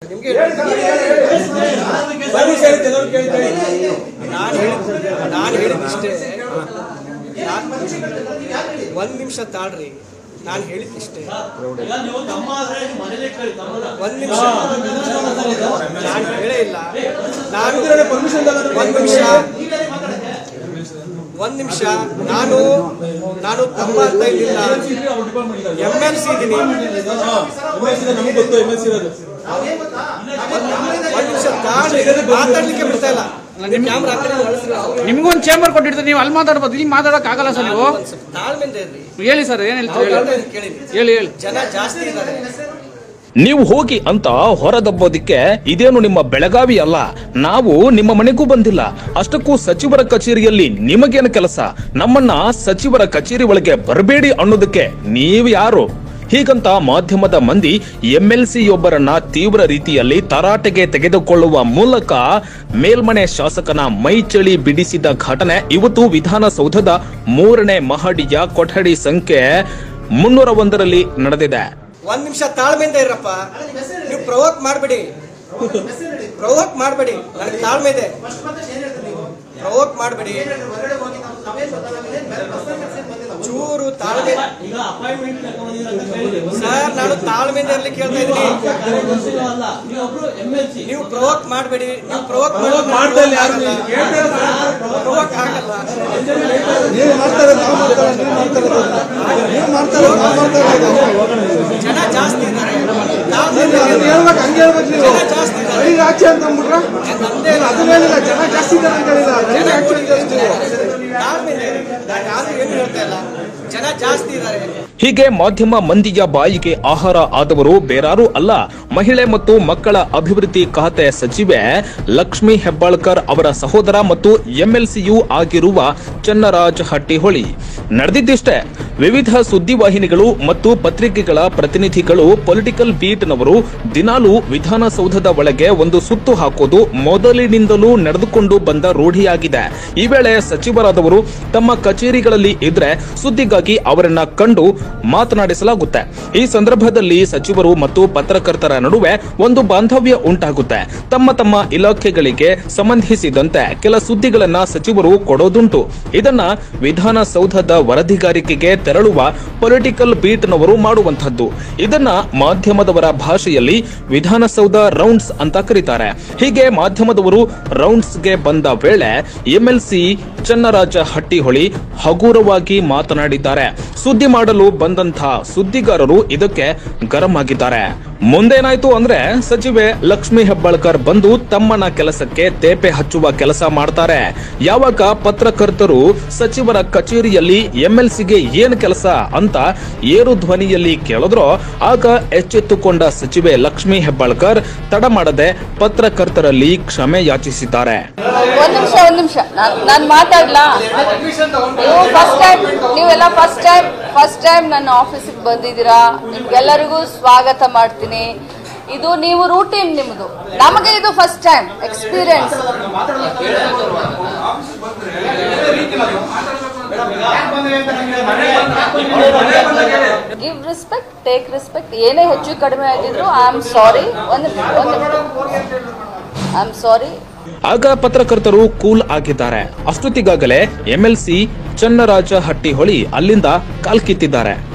ನಿಮ್ಗೆ ನಾನು ಹೇಳಿದ್ ನಾನು ಹೇಳಿದ್ದಿಷ್ಟೇ ಒಂದು ನಿಮಿಷ ತಾಳ್ರಿ ನಾನು ಹೇಳಿದ್ದಿಷ್ಟೇ ಒಂದು ನಿಮಿಷ ನಾನು ಹೇಳೇ ಇಲ್ಲ ನಾನು ಒಂದು ನಿಮಿಷ ಒಂದು ನಿಮಿಷ ನಾನು ನಾನು ತಮ್ಮ ಅಂತ ಇದ್ದಿಲ್ಲ ಎಮ್ ಎಲ್ ಸಿ ಇದ್ದೀನಿ ಒಂದು ನಿಮಿಷ ತಾಳ್ರಿ ಮಾತಾಡ್ಲಿಕ್ಕೆ ಬಿಡ್ತಾ ಇಲ್ಲ ಕ್ಯಾಮ್ರಾ ನಿಮ್ಗೊಂದು ಚೇಂಬರ್ ಕೊಟ್ಟಿರ್ತೀರಿ ನೀವು ಅಲ್ಲಿ ಮಾತಾಡ್ಬೋದು ಇಲ್ಲಿ ಮಾತಾಡಕ್ ಆಗಲ್ಲ ಸರ್ ನೀವು ತಾಳ್ಮೆಯಿಂದ ಇರ್ರಿ ಹೇಳಿ ಸರ್ ಏನ್ ಹೇಳ್ತೀರಿ ಹೇಳಿ ಕೇಳಿ ಹೇಳಿ ಹೇಳಿ ಜನ ಜಾಸ್ತಿ ಇದ್ದಾರೆ ನೀವು ಹೋಗಿ ಅಂತ ಹೊರದಬ್ಬೋದಿಕ್ಕೆ ಇದೇನು ನಿಮ್ಮ ಬೆಳಗಾವಿ ಅಲ್ಲ ನಾವು ನಿಮ್ಮ ಮನೆಗೂ ಬಂದಿಲ್ಲ ಅಷ್ಟಕ್ಕೂ ಸಚಿವರ ಕಚೇರಿಯಲ್ಲಿ ನಿಮಗೇನು ಕೆಲಸ ನಮ್ಮನ್ನ ಸಚಿವರ ಕಚೇರಿ ಒಳಗೆ ಬರಬೇಡಿ ಅನ್ನೋದಕ್ಕೆ ನೀವು ಯಾರು ಹೀಗಂತ ಮಾಧ್ಯಮದ ಮಂದಿ ಎಂಎಲ್ಸಿಯೊಬ್ಬರನ್ನ ತೀವ್ರ ರೀತಿಯಲ್ಲಿ ತರಾಟೆಗೆ ತೆಗೆದುಕೊಳ್ಳುವ ಮೂಲಕ ಮೇಲ್ಮನೆ ಶಾಸಕನ ಮೈಚಳಿ ಬಿಡಿಸಿದ ಘಟನೆ ಇವತ್ತು ವಿಧಾನಸೌಧದ ಮೂರನೇ ಮಹಡಿಯ ಕೊಠಡಿ ಸಂಖ್ಯೆ ಮುನ್ನೂರ ಒಂದರಲ್ಲಿ ನಡೆದಿದೆ ಒಂದ್ ನಿಮಿಷ ತಾಳ್ಮೆಯಿಂದ ಇರಪ್ಪ ನೀವು ಪ್ರವೋಕ್ ಮಾಡಬೇಡಿ ಪ್ರವೋಕ್ ಮಾಡಬೇಡಿ ನನಗೆ ತಾಳ್ಮೆ ಇದೆ ಪ್ರವೋಕ್ ಮಾಡಬೇಡಿ ಚೂರು ತಾಳ್ಮೆ ಸರ್ ನಾನು ತಾಳ್ಮೆಯಿಂದ ಇರ್ಲಿಕ್ಕೆ ಕೇಳ್ತಾ ಇದ್ದೀನಿ ನೀವು ಪ್ರವೋಕ್ ಮಾಡಬೇಡಿ ನೀವು ಪ್ರವೋಕ್ ಪ್ರವೋಕ್ ಆಗಲ್ಲ ಜನ ಜಾಸ್ತಿ ಇದ್ದಾರೆ ತಾಳ್ಮೆಯಿಂದ ಇರಿ. ಜನ ಜಾಸ್ತಿ ಇದ್ದಾರೆ ನಂದೇ ಇಲ್ಲ. ಜನ ತಾಳ್ಮೆಯಿಂದ ಇರಿ. ನಾನು ಯಾರು ಏನು ಹೇಳ್ತಾ ಇಲ್ಲ ಜನ ಜಾಸ್ತಿ ಇದ್ದಾರೆ ಹೀಗೆ ಮಾಧ್ಯಮ ಮಂದಿಯ ಬಾಯಿಗೆ ಆಹಾರ ಆದವರು ಬೇರಾರೂ ಅಲ್ಲ ಮಹಿಳೆ ಮತ್ತು ಮಕ್ಕಳ ಅಭಿವೃದ್ಧಿ ಖಾತೆ ಸಚಿವೆ ಲಕ್ಷ್ಮಿ ಹೆಬ್ಬಾಳ್ಕರ್ ಅವರ ಸಹೋದರ ಮತ್ತು ಎಂಎಲ್ಸಿಯು ಆಗಿರುವ ಚನ್ನರಾಜ್ ಹಟ್ಟಿಹೊಳಿ ನಡೆದಿದ್ದಿಷ್ಟೇ ವಿವಿಧ ಸುದ್ದಿವಾಹಿನಿಗಳು ಮತ್ತು ಪತ್ರಿಕೆಗಳ ಪ್ರತಿನಿಧಿಗಳು ಪೊಲಿಟಿಕಲ್ ಬೀಟ್ನವರು ದಿನಾಲೂ ವಿಧಾನಸೌಧದ ಒಳಗೆ ಒಂದು ಸುತ್ತು ಹಾಕೋದು ಮೊದಲಿನಿಂದಲೂ ನಡೆದುಕೊಂಡು ಬಂದ ರೂಢಿಯಾಗಿದೆ ಈ ವೇಳೆ ಸಚಿವರಾದವರು ತಮ್ಮ ಕಚೇರಿಗಳಲ್ಲಿ ಇದ್ರೆ ಸುದ್ದಿಗಾಗಿ ಅವರನ್ನ ಕಂಡು ಮಾತನಾಡಿಸಲಾಗುತ್ತೆ ಈ ಸಂದರ್ಭದಲ್ಲಿ ಸಚಿವರು ಮತ್ತು ಪತ್ರಕರ್ತರ ನಡುವೆ ಒಂದು ಬಾಂಧವ್ಯ ಉಂಟಾಗುತ್ತೆ ತಮ್ಮ ತಮ್ಮ ಇಲಾಖೆಗಳಿಗೆ ಸಂಬಂಧಿಸಿದಂತೆ ಕೆಲ ಸುದ್ದಿಗಳನ್ನ ಸಚಿವರು ಕೊಡೋದುಂಟು ಇದನ್ನ ವಿಧಾನಸೌಧದ ವರದಿಗಾರಿಕೆಗೆ ತೆರಳುವ ಪೊಲಿಟಿಕಲ್ ಬೀಟ್ನವರು ಮಾಡುವಂತಹದ್ದು ಇದನ್ನ ಮಾಧ್ಯಮದವರ ಭಾಷೆಯಲ್ಲಿ ವಿಧಾನಸೌಧ ರೌಂಡ್ಸ್ ಅಂತ ಕರೀತಾರೆ ಹೀಗೆ ಮಾಧ್ಯಮದವರು ರೌಂಡ್ಸ್ಗೆ ಬಂದ ವೇಳೆ ಎಂಎಲ್ಸಿ ಚನ್ನರಾಜ ಹಟ್ಟಿಹೊಳಿ ಹಗುರವಾಗಿ ಮಾತನಾಡಿದ್ದಾರೆ ಸುದ್ದಿ ಮಾಡಲು ಬಂದಂತ ಸುದ್ದಿಗಾರರು ಇದಕ್ಕೆ ಗರಂ ಆಗಿದ್ದಾರೆ ಮುಂದೇನಾಯ್ತು ಅಂದ್ರೆ ಸಚಿವೆ ಲಕ್ಷ್ಮಿ ಹೆಬ್ಬಾಳ್ಕರ್ ಬಂದು ತಮ್ಮನ ಕೆಲಸಕ್ಕೆ ತೇಪೆ ಹಚ್ಚುವ ಕೆಲಸ ಮಾಡ್ತಾರೆ ಯಾವಾಗ ಪತ್ರಕರ್ತರು ಸಚಿವರ ಕಚೇರಿಯಲ್ಲಿ ಎಂಎಲ್ಸಿಗೆ ಏನ್ ಕೆಲಸ ಅಂತ ಏರು ಧ್ವನಿಯಲ್ಲಿ ಕೇಳಿದ್ರೋ ಆಗ ಎಚ್ಚೆತ್ತುಕೊಂಡ ಸಚಿವೆ ಲಕ್ಷ್ಮಿ ಹೆಬ್ಬಾಳ್ಕರ್ ತಡ ಮಾಡದೆ ಪತ್ರಕರ್ತರಲ್ಲಿ ಕ್ಷಮೆ ಯಾಚಿಸಿದ್ದಾರೆ ಒಂದ್ ನಿಮಿಷ ಒಂದ್ ನಿಮಿಷ ನಾನು ಮಾತಾಡ್ಲಾ ನೀವು ಫಸ್ಟ್ ಟೈಮ್ ನೀವೆಲ್ಲ ಫಸ್ಟ್ ಟೈಮ್ ಫಸ್ಟ್ ಟೈಮ್ ನನ್ನ ಆಫೀಸಿಗೆ ಬಂದಿದ್ದೀರಾ ನಿಮ್ಗೆಲ್ಲರಿಗೂ ಸ್ವಾಗತ ಮಾಡ್ತೀನಿ ಇದು ನೀವು ರೂಟೀನ್ ನಿಮ್ದು ನಮಗೆ ಇದು first time experience give respect take respect ಏನೇ ಹೆಚ್ಚು ಕಡಿಮೆ ಆಗಿದ್ರು ಐ ಆಮ್ ಸಾರಿ ಒಂದು ಒಂದು ಐ ಆಮ್ ಸಾರಿ ಆಗ ಪತ್ರಕರ್ತರು ಕೂಲ್ ಆಗಿದ್ದಾರೆ ಅಷ್ಟೊತ್ತಿಗಾಗಲೇ ಎಂಎಲ್ಸಿ ಚನ್ನರಾಜ ಹಟ್ಟಿಹೊಳಿ ಅಲ್ಲಿಂದ ಕಾಲ್ಕಿತ್ತಿದ್ದಾರೆ